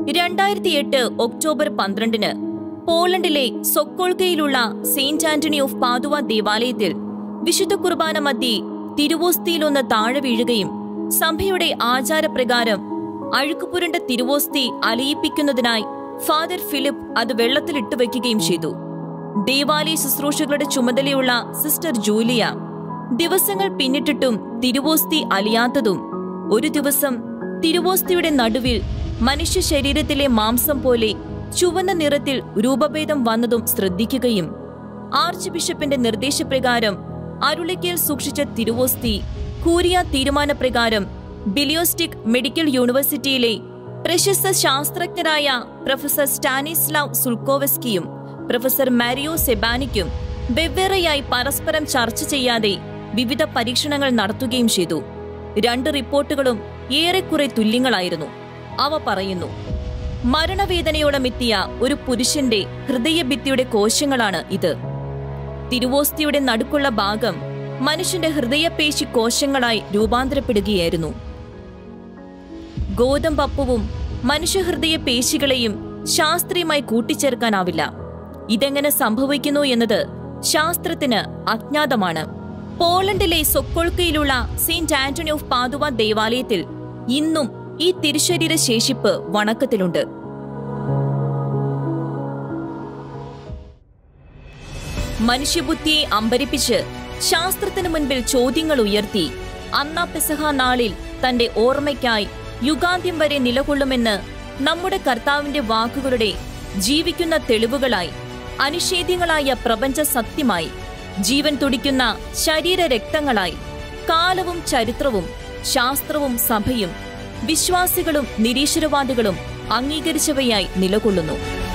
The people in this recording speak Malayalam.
രണ്ടായിരത്തി എട്ട് ഒക്ടോബർ പന്ത്രണ്ടിന് പോളണ്ടിലെ സൊക്കോൾക്കയിലുള്ള സെയിന്റ് ആന്റണി ഓഫ് പാതുവ ദേവാലയത്തിൽ വിശുദ്ധ കുർബാന മധ്യേ തിരുവോസ്തിയിലൊന്ന് താഴെ വീഴുകയും സഭയുടെ ആചാരപ്രകാരം അഴുക്കുപുരണ്ട തിരുവോസ്തി അലിയിപ്പിക്കുന്നതിനായി ഫാദർ ഫിലിപ്പ് അത് വെള്ളത്തിലിട്ട് വയ്ക്കുകയും ചെയ്തു ദേവാലയ ശുശ്രൂഷകളുടെ ചുമതലയുള്ള സിസ്റ്റർ ജൂലിയ ദിവസങ്ങൾ പിന്നിട്ടിട്ടും തിരുവോസ്തി അലിയാത്തതും ഒരു ദിവസം തിരുവോസ്തിയുടെ നടുവിൽ മനുഷ്യ ശരീരത്തിലെ മാംസം പോലെ ചുവന്ന നിറത്തിൽ രൂപഭേദം വന്നതും ശ്രദ്ധിക്കുകയും ആർച്ച് ബിഷപ്പിന്റെ നിർദ്ദേശപ്രകാരം അരുളിക്കയിൽ സൂക്ഷിച്ച തിരുവോസ്തി കൂരിയ തീരുമാനപ്രകാരം ബിലിയോസ്റ്റിക് മെഡിക്കൽ യൂണിവേഴ്സിറ്റിയിലെ പ്രശസ്ത ശാസ്ത്രജ്ഞരായ പ്രൊഫസർ സ്റ്റാനിസ്ലാവ് സുൽക്കോവസ്കിയും പ്രൊഫസർ മാരിയോ സെബാനിക്കും വെവ്വേറെയായി പരസ്പരം ചർച്ച ചെയ്യാതെ വിവിധ പരീക്ഷണങ്ങൾ നടത്തുകയും ചെയ്തു രണ്ട് റിപ്പോർട്ടുകളും ഏറെക്കുറെ തുല്യങ്ങളായിരുന്നു അവ പറയുന്നു മരണവേദനയോളമെത്തിയ ഒരു പുരുഷന്റെ ഹൃദയഭിത്തിയുടെ കോശങ്ങളാണ് ഇത് തിരുവോസ്തിയുടെ നടുക്കുള്ള ഭാഗം മനുഷ്യന്റെ ഹൃദയപേശി കോശങ്ങളായി രൂപാന്തരപ്പെടുകയായിരുന്നു ഗോതമ്പപ്പവും മനുഷ്യഹൃദയ പേശികളെയും ശാസ്ത്രീയമായി കൂട്ടിച്ചേർക്കാനാവില്ല ഇതെങ്ങനെ സംഭവിക്കുന്നു എന്നത് ശാസ്ത്രത്തിന് അജ്ഞാതമാണ് പോളണ്ടിലെ സൊക്കോൾക്കയിലുള്ള സെയിന്റ് ആന്റണി ഓഫ് പാതുവ ദേവാലയത്തിൽ ഇന്നും ഈ തിരുശരീര ശേഷിപ്പ് വണക്കത്തിലുണ്ട് മനുഷ്യബുദ്ധിയെ അമ്പരിപ്പിച്ച് ശാസ്ത്രത്തിനു മുൻപിൽ ചോദ്യങ്ങൾ ഉയർത്തി അന്നാ പെസഹ നാളിൽ തന്റെ ഓർമ്മയ്ക്കായി യുഗാന്ത്യം വരെ നിലകൊള്ളുമെന്ന് നമ്മുടെ കർത്താവിന്റെ വാക്കുകളുടെ ജീവിക്കുന്ന തെളിവുകളായി അനിഷേധ്യങ്ങളായ പ്രപഞ്ച സത്യമായി ജീവൻ തുടിക്കുന്ന ശരീര രക്തങ്ങളായി കാലവും ചരിത്രവും ശാസ്ത്രവും സഭയും വിശ്വാസികളും നിരീശ്വരവാദികളും അംഗീകരിച്ചവയായി നിലകൊള്ളുന്നു